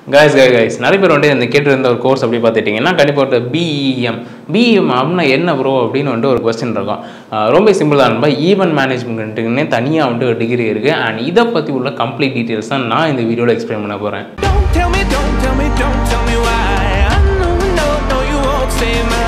Guys கை guys நிறைய பேர் வந்து இந்த கேட்டிருந்த ஒரு கோர்ஸ் அப்படி பார்த்துட்டிங்கன்னா கண்டிப்பாக ஒரு பிஇஎம் பிஇஎம் அப்படின்னா என்ன ப்ரோ அப்படின்னு வந்துட்டு ஒரு கொஸ்டின் இருக்கும் ஆஹ் ரொம்ப சிம்பிள் தான் நண்பா ஈவென்ட் மேனேஜ்மெண்ட்டுக்குன்னே தனியாக வந்துட்டு ஒரு டிகிரி இருக்குது அண்ட் இதை பற்றி உள்ள கம்ப்ளீட் டீட்டெயில்ஸ் தான் நான் இந்த வீடியோவில் எக்ஸ்பிளைன் பண்ண போகிறேன் Don't tell me, don't tell me, don't tell me why. I know, no, no, you won't save my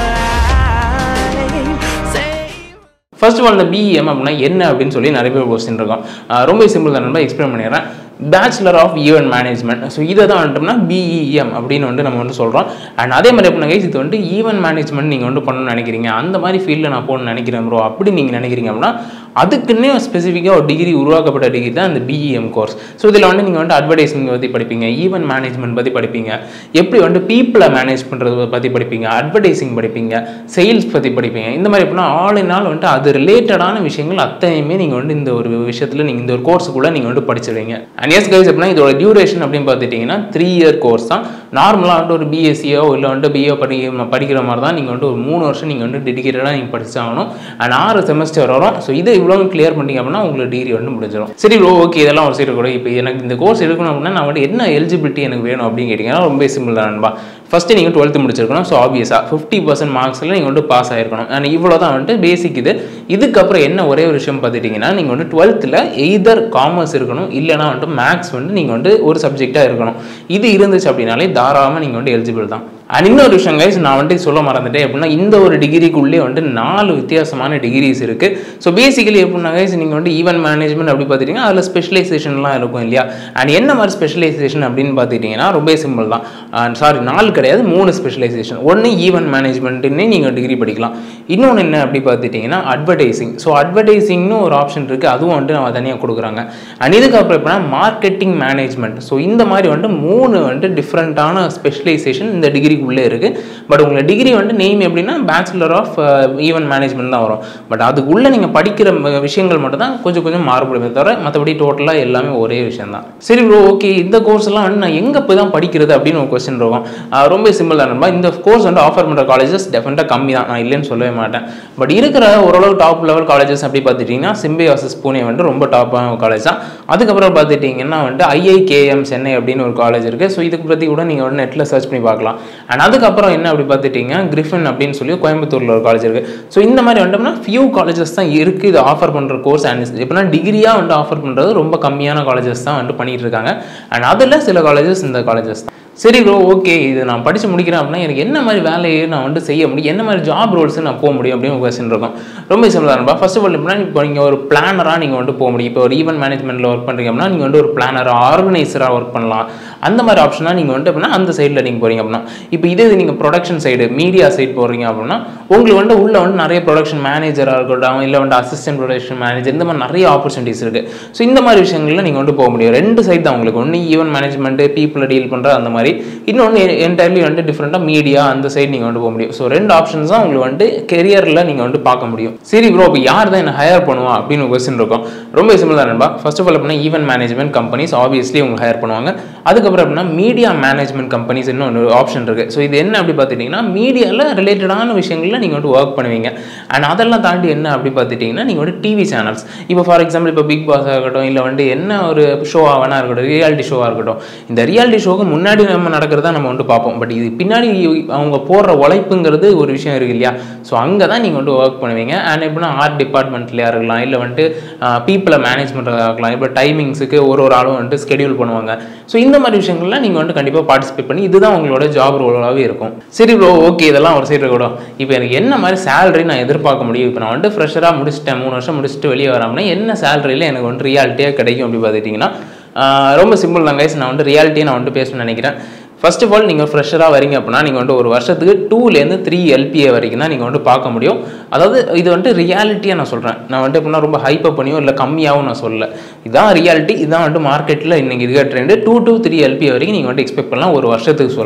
life. Save. First of all இந்த பிஇஎம் அப்படின்னா என்ன அப்படின்னு சொல்லி நிறைய பேர் கொஸ்டின் இருக்கும் ஆஹ் ரொம்ப சிம்பிள் தான் நண்பா எக்ஸ்பிளைன் பண்ணிடுறேன் bachelor of event management so இதை தான் வந்துட்டோம்னா பிஇஎம் அப்படின்னு வந்து நம்ம வந்து சொல்கிறோம் அண்ட் அதே மாதிரி எப்படின்னா guys, இது வந்து ஈவென்ட் மேனேஜ்மெண்ட் நீங்கள் வந்து பண்ணணும்னு நினைக்கிறீங்க அந்த மாதிரி ஃபீல்டில் நான் போகணும்னு நினைக்கிறேன் ப்ரோ அப்படி நீங்கள் நினைக்கிறீங்க அப்படின்னா அதுக்குன்னே ஸ்பெசிஃபிக்காக ஒரு டிகிரி உருவாக்கப்பட்ட டிகிரி தான் இந்த பிஇஎம் கோர்ஸ் ஸோ இதில் வந்து நீங்கள் வந்து அட்வர்டைஸ்மிங் பற்றி படிப்பீங்க ஈவென்ட் மேனேஜ்மெண்ட் பற்றி படிப்பீங்க எப்படி வந்து பீப்புளை மேனேஜ் பண்ணுறது பற்றி படிப்பீங்க அட்வர்டைசிங் படிப்பீங்க சேல்ஸ் பற்றி படிப்பீங்க இந்த மாதிரி எப்படின்னா ஆல் இன் ஆல் வந்துட்டு அது ரிலேட்டடான விஷயங்கள் அத்தனையுமே நீங்கள் வந்து இந்த ஒரு விஷயத்தில் நீங்கள் இந்த ஒரு கோர்ஸுக்குள்ளே நீங்கள் வந்து படிச்சிடுவீங்க அண்ட் எஸ் கைஸ் அப்படின்னா இதோட டியூரேஷன் அப்படின்னு பார்த்துட்டிங்கன்னா த்ரீ இயர் கோர்ஸ் தான் நார்மலாக வந்துட்டு ஒரு பிஎஸ்சியோ இல்லை வந்துட்டு பிஏ படி படிக்கிற மாதிரி தான் நீங்கள் வந்துட்டு ஒரு மூணு வருஷம் நீங்கள் வந்து டெடிக்கேட்டடாக நீங்கள் படிச்சாகணும் அண்ட் ஆறு செமஸ்டர் வரும் ஸோ இதை இவ்வளோ கிளியர் பண்ணிட்டீங்க அப்படின்னா உங்களுக்கு டிகிரி வந்து முடிஞ்சிடும் சரி ப்ரோ ஓகே இதெல்லாம் ஒரு சைடு கூட இப்போ எனக்கு இந்த கோர்ஸ் எடுக்கணும் அப்படின்னா நான் வந்து என்ன எலிஜிபிலிட்டி எனக்கு வேணும் அப்படின்னு கேட்டிங்கன்னா ரொம்ப சிம்பிள் தான் நண்பா ஃபஸ்ட்டு நீங்கள் டுவெல்த்து முடிச்சிருக்கணும் ஸோ ஆப்வியஸாக ஃபிஃப்டி பர்சன்ட் மார்க்ஸில் நீங்கள் வந்து பாஸ் ஆகிருக்கணும் அண்ட் இவ்வளோ தான் வந்துட்டு பேசிக் இது இதுக்கப்புறம் என்ன ஒரே ஒரு விஷயம் பார்த்துட்டிங்கன்னா நீங்கள் வந்து டுவெல்த்தில் எய்தர் காமர்ஸ் இருக்கணும் இல்லைனா வந்துட்டு மேக்ஸ் வந்து நீங்கள் வந்து ஒரு சப்ஜெக்டாக இருக்கணும் இது இருந்துச்சு அப்படின்னாலே தாராளமாக நீங்கள் வந்து எலிஜிபிள் தான் அண்ட் இன்னொரு விஷயம் கைஸ் நான் வந்துட்டு சொல்ல மறந்துட்டேன் எப்படின்னா இந்த ஒரு டிகிரிக்குள்ளே வந்துட்டு நாலு வித்தியாசமான டிகிரிஸ் இருக்குது ஸோ பேசிக்கலி எப்படின்னா கைஸ் நீங்கள் வந்து ஈவென்ட் மேனேஜ்மெண்ட் அப்படி பார்த்துட்டிங்கன்னா அதில் ஸ்பெஷலைசேஷன்லாம் இருக்கும் இல்லையா அண்ட் என்ன மாதிரி ஸ்பெஷலைசேஷன் அப்படின்னு பார்த்துட்டிங்கன்னா ரொம்ப சிம்பிள் தான் சாரி நாலு கிடையாது மூணு ஸ்பெஷலைசேஷன் ஒன்று ஈவென்ட் மேனேஜ்மெண்ட்டுன்னே நீங்கள் டிகிரி படிக்கலாம் இன்னொன்று என்ன அப்படி பார்த்துட்டிங்கன்னா அட்வர்டைசிங் ஸோ அட்வர்டைசிங்னு ஒரு ஆப்ஷன் இருக்குது அதுவும் வந்துட்டு நம்ம தனியாக கொடுக்குறாங்க அண்ட் இதுக்கப்புறம் எப்படின்னா மார்க்கெட்டிங் மேனேஜ்மெண்ட் ஸோ இந்த மாதிரி வந்துட்டு மூணு வந்துட்டு டிஃப்ரெண்ட்டான ஸ்பெஷலைசேஷன் இந்த டிகிரிக்குள்ளே இருக்குது பட் உங்களுக்கு டிகிரி வந்துட்டு நெய்ம் எப்படின்னா பேச்சுலர் ஆஃப் ஈவென்ட் மேனேஜ்மெண்ட் தான் வரும் பட் அதுக்குள்ளே நீங்கள் படிக்கிற ம- விஷயங்கள் மட்டும் தான் கொஞ்சம் கொஞ்சம் மாறுபடுமே தவிர மற்றபடி டோட்டலாக எல்லாமே ஒரே விஷயம் தான் சரி ப்ரோ ஓகே இந்த கோர்ஸ் எல்லாம் வந்து நான் எங்கே போய் தான் படிக்கிறது அப்படின்னு ஒரு கொஸ்டின் இருக்கும் ஆஹ் ரொம்ப சிம்பிள் தான் நண்பா இந்த கோர்ஸ் வந்து ஆஃபர் பண்ணுற காலேஜஸ் டெஃபினட்டாக கம்மி தான் நான் இல்லைன்னு சொல்லவே மாட்டேன் பட் இருக்கிற ஓரளவு டாப் லெவல் காலேஜஸ் அப்படி பார்த்துட்டிங்கன்னா சிம்பியாசஸ் பூனே வந்துட்டு ரொம்ப டாப்பான காலேஜ் தான் அதுக்கப்புறம் பார்த்துட்டிங்கன்னா வந்துட்டு ஐஐகேஎம் சென்னை அப்படின்னு ஒரு காலேஜ் இருக்குது ஸோ இதுக்கு பற்றி கூட நீங்கள் வந்து நெட்டில் சர்ச் பண்ணி பார்க்கலாம் அண்ட் அதுக்கப்புறம் என்ன அப்படி பார்த்துட்டிங்கன்னா கிரிஃபின் அப்படின்னு சொல்லி கோயம்புத்தூரில் ஒரு காலேஜ் இருக்குது ஸோ இந்த மாதிரி வந்துட்டோம்னா ஃபியூ காலேஜஸ் தான் இருக்குது இது ஆஃபர் பண்ணுற கோர்ஸ் அண்ட் எப்படின்னா டிகிரியாக வந்து ஆஃபர் பண்ணுறது ரொம்ப கம்மியான காலேஜஸ் தான் வந்துட்டு பண்ணிட்டு இருக்காங்க அண்ட் அதில் சில காலேஜஸ் இந்த காலேஜஸ் தான் சரி ப்ரோ ஓகே இது நான் படித்து முடிக்கிறேன் அப்படின்னா எனக்கு என்ன மாதிரி வேலையை நான் வந்து செய்ய முடியும் என்ன மாதிரி ஜாப் ரோல்ஸ் நான் போக முடியும் அப்படின்னு ஒரு கொஸ்டின் இருக்கும் ரொம்ப சிம்பிள் தான் ஃபர்ஸ்ட் ஆஃப் ஆல் எப்படின்னா இப்போ நீங்கள் ஒரு பிளானராக நீங்கள் வந்து போக முடியும் இப்போ ஒரு ஈவென்ட் மேனேஜ்மெண்ட்டில் ஒர்க் பண்ணுறீங்க அப்படின்னா நீங்கள் வந்து ஒரு பிளானராக ஆர்கனைசராக ஒர்க் பண்ணலாம் அந்த மாதிரி ஆப்ஷனாக நீங்கள் வந்து அப்படின்னா அந்த சைடில் நீங்கள் போகிறீங்க அப்படின்னா இப்போ இதே இது நீங்கள் ப்ரொடக்ஷன் சைடு மீடியா சைடு போகிறீங்க அப்படின்னா உங்களுக்கு வந்து உள்ள வந்து நிறைய ப்ரொடக்ஷன் மேனேஜராக இருக்கட்டும் இல்லை வந்து அசிஸ்டன்ட் ப்ரொடக்ஷன் மேனேஜர் இந்த மாதிரி நிறைய ஆப்பர்ச்சுனிட்டிஸ் இருக்குது ஸோ இந்த மாதிரி விஷயங்களில் நீங்கள் வந்து போக முடியும் ரெண்டு சைடு தான் உங்களுக்கு ஒன்று ஈவென்ட் மேனேஜ்மெண்ட்டு பீப்புளை டீல் பண்ணுற அந்த மாதிரி இன்னொன்று என்டையர்லி வந்து டிஃப்ரெண்ட்டாக மீடியா அந்த சைடு நீங்கள் வந்து போக முடியும் ஸோ ரெண்டு ஆப்ஷன்ஸ் தான் உங்களுக்கு வந்து கெரியரில் நீங்கள் வந்து பார்க்க முடியும் சரி ப்ரோ இப்போ யார் தான் என்ன ஹையர் பண்ணுவா அப்படின்னு கொஸ்டின் இருக்கும் ரொம்ப சிம்பிள் தான் நண்பா ஃபர்ஸ்ட் ஆஃப் ஆல் அப்படின்னா ஈவென்ட் மேனேஜ்மெண்ட் கம்பெனிஸ் ஆப்வியஸ்லி உங்களுக்கு ஹையர் பண்ணுவாங்க அதுக்கப்புறம் அப்படின்னா மீடியா மேனேஜ்மெண்ட் கம்பெனிஸ் இன்னொன்று ஆப்ஷன் இருக்குது ஸோ இது என்ன அப்படி பார்த்துட்டிங்கன்னா மீடியாவில் ரிலேட்டடான விஷயங்களில் நீங்கள் வந்து ஒர்க் பண்ணுவீங்க அண்ட் அதெல்லாம் தாண்டி என்ன அப்படி பார்த்துட்டிங்கன்னா நீங்கள் வந்து டிவி சேனல்ஸ் இப்போ ஃபார் எக்ஸாம்பிள் இப்போ பிக் பாஸ் இருக்கட்டும் இல்லை வந்து என்ன ஒரு ஷோவாக வேணா இருக்கட்டும் ரியாலிட்டி ஷோவாக இருக்கட்டும் இந்த ரியாலிட்டி ஷோக்கு முன்னாடி நம்ம நடக்கிறதா நம்ம வந்து பார்ப்போம் பட் இது பின்னாடி அவங்க போடுற உழைப்புங்கிறது ஒரு விஷயம் இருக்கு இல்லையா ஸோ அங்கே தான் நீங்கள் வந்து ஒர்க் பண்ணுவீங்க அண்ட் எப்படின்னா ஆர்ட் டிபார்ட்மெண்ட்லையாக இருக்கலாம் இல்லை வந்துட்டு பீப்புளை மேனேஜ் பண்ணுறதா இருக்கலாம் இப்போ டைமிங்ஸுக்கு ஒரு ஒரு ஆளும் வந்துட்டு ஸ்கெடியூல் பண்ணுவாங்க ஸோ இந்த மாதிரி விஷயங்கள்லாம் நீங்கள் வந்து கண்டிப்பாக பார்ட்டிசிபேட் பண்ணி இதுதான் உங்களோட ஜாப் ரோலாகவே இருக்கும் சரி ப்ரோ ஓகே இதெல்லாம் ஒரு சைடு கூட இப்போ எனக்கு என்ன மாதிரி சேலரி நான் எதிர்பார்க்க முடியும் இப்போ நான் வந்து ஃப்ரெஷராக முடிச்சிட்டேன் மூணு வருஷம் முடிச்சுட்டு வெளியே வராமல் என்ன சேலரியில் எனக்கு வந்து ரியாலிட்டியாக கிடைக்கும் அப்படி பார்த்துட்டிங்கன்னா ஆஹ் ரொம்ப சிம்பிள் தான் கைஸ் நான் வந்து ரியாலிட்டியை நான் வந்து பேசணும்னு நினைக்கிறேன் ஃபர்ஸ்ட் ஆஃப் ஆல் நீங்கள் ஃப்ரெஷராக வரீங்க அப்படின்னா நீங்கள் வந்து ஒரு வருஷத்துக்கு டூலேருந்து த்ரீ எல்பிஏ வரைக்கும் தான் நீங்கள் வந்து பார்க்க முடியும் அதாவது இது வந்துட்டு ரியாலிட்டியாக நான் சொல்கிறேன் நான் வந்துட்டு எப்படின்னா ரொம்ப ஹைப்பப் பண்ணியோ இல்லை கம்மியாகவும் நான் சொல்லல இதான் ரியாலிட்டி இதான் வந்துட்டு மார்க்கெட்டில் இன்னைக்கு இருக்க trend two to three LP வரைக்கும் நீங்கள் வந்துட்டு எக்ஸ்பெக்ட் பண்ணலாம் ஒரு வருஷத்துக்கு சொல்கிறேன்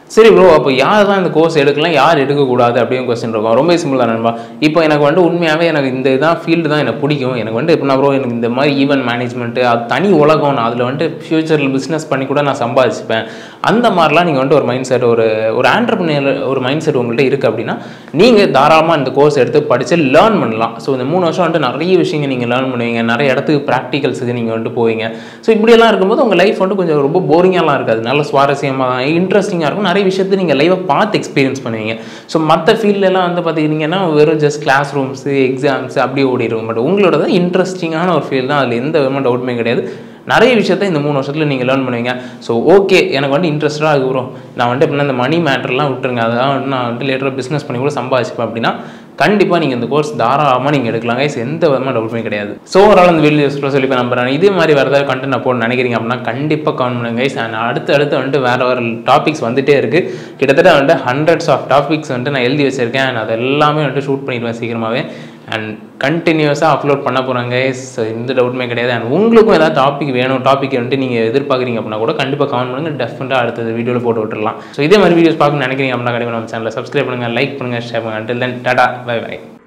சரி ப்ரோ அப்போ யார் தான் இந்த கோர்ஸ் எடுக்கலாம் யார் எடுக்கக்கூடாது அப்படின்னு கொஸ்டின் இருக்கும் ரொம்ப சிம்பிள் தான் நண்பா இப்போ எனக்கு வந்து உண்மையாகவே எனக்கு இந்த இதான் ஃபீல்டு தான் எனக்கு பிடிக்கும் எனக்கு வந்து எப்படின்னா ப்ரோ எனக்கு இந்த மாதிரி ஈவென்ட் மேனேஜ்மெண்ட்டு அது தனி உலகம் நான் அதில் வந்துட்டு ஃப்யூச்சரில் பிஸ்னஸ் பண்ணி கூட நான் சம்பாதிச்சுப்பேன் அந்த மாதிரிலாம் நீங்கள் வந்துட்டு ஒரு மைண்ட் செட் ஒரு ஒரு ஆண்டர்பிரினியர் ஒரு மைண்ட் செட் உங்கள்கிட்ட இருக்குது அப்படின்னா நீங்கள் தாராளமாக இந்த கோர்ஸ் எடுத்து படித்து லேர்ன் பண்ணலாம் ஸோ இந்த மூணு வருஷம் வந்துட்டு நிறைய விஷயங்கள் நீங்கள் லேர்ன் பண்ணுவீங்க நிறைய இடத்துக்கு ப்ராக்டிகல்ஸுக்கு நீங்கள் வந்துட்டு போவீங்க ஸோ இப்படியெல்லாம் இருக்கும்போது உங்கள் லைஃப் வந்துட்டு கொஞ்சம் ரொம்ப போரிங்காலாம் இருக்காது நல்ல சுவாரஸ்யமாக இன்ட்ரெஸ்டிங்காக இருக்கும் நிறைய விஷயத்தை நீங்கள் லைவாக பார்த்து எக்ஸ்பீரியன்ஸ் பண்ணுவீங்க ஸோ மற்ற ஃபீல்டெல்லாம் வந்து பார்த்தீங்கன்னா வெறும் ஜஸ்ட் கிளாஸ் ரூம்ஸு எக்ஸாம்ஸ் அப்படியே ஓடிடும் பட் உங்களோட தான் இன்ட்ரெஸ்டிங்கான ஒரு ஃபீல் தான் அதில் எந்த விதமான டவுட்டுமே கிடையாது நிறைய விஷயத்த இந்த மூணு வருஷத்தில் நீங்கள் லேர்ன் பண்ணுவீங்க ஸோ ஓகே எனக்கு வந்து இன்ட்ரெஸ்டாக இருக்கு ப்ரோ நான் வந்துட்டு எப்படின்னா இந்த மணி மேட்டர்லாம் விட்டுருங்க அதெல்லாம் வந்து நான் வந்துட்டு லேட்டராக பிஸ்னஸ் பண்ணி கூட சம்பாதிச்சுப்பேன் அப்படின்னா கண்டிப்பாக நீங்கள் இந்த கோர்ஸ் தாராளமாக நீங்கள் எடுக்கலாம் கைஸ் எந்த விதமான டவுட்டுமே கிடையாது ஸோ ஓவரால் இந்த வீடியோ யூஸ்ஃபுல்லாக சொல்லி இப்போ நம்புறேன் இதே மாதிரி வேறு ஏதாவது கண்டென்ட் நான் போட நினைக்கிறீங்க அப்படின்னா கண்டிப்பாக கமெண்ட் பண்ணுங்க கைஸ் அண்ட் அடுத்து அடுத்து வந்துட்டு வேறு வேறு டாபிக்ஸ் வந்துட்டே இருக்குது கிட்டத்தட்ட வந்துட்டு ஹண்ட்ரட்ஸ் ஆஃப் டாபிக்ஸ் வந்துட்டு நான் எழுதி வச்சிருக்கேன் and அது எல்லாமே வந்துட்டு ஷூட் பண்ணிடுவேன் சீக்கிரமாகவே அண்ட் கண்டினியூஸாக அப்லோட் பண்ண போகிறாங்க ஸோ எந்த டவுட்டுமே கிடையாது அண்ட் உங்களுக்கும் ஏதாவது டாபிக் வேணும் டாபிக் வந்துட்டு நீங்கள் எதிர்பார்க்குறீங்க அப்படின்னா கூட கண்டிப்பாக கமெண்ட் பண்ணுங்கள் டெஃபினட்டாக அடுத்த வீடியோவில் போட்டு விட்டுறலாம் ஸோ இதே மாதிரி வீடியோஸ் பார்க்கணும்னு நினைக்கிறீங்க அப்படின்னா கண்டிப்பாக நம்ம சேனலை சப்ஸ்கிரைப் பண்ணுங்கள் லைக் பண்ணுங்கள் ஷேர் பண்ணுங்கள் until then tata bye by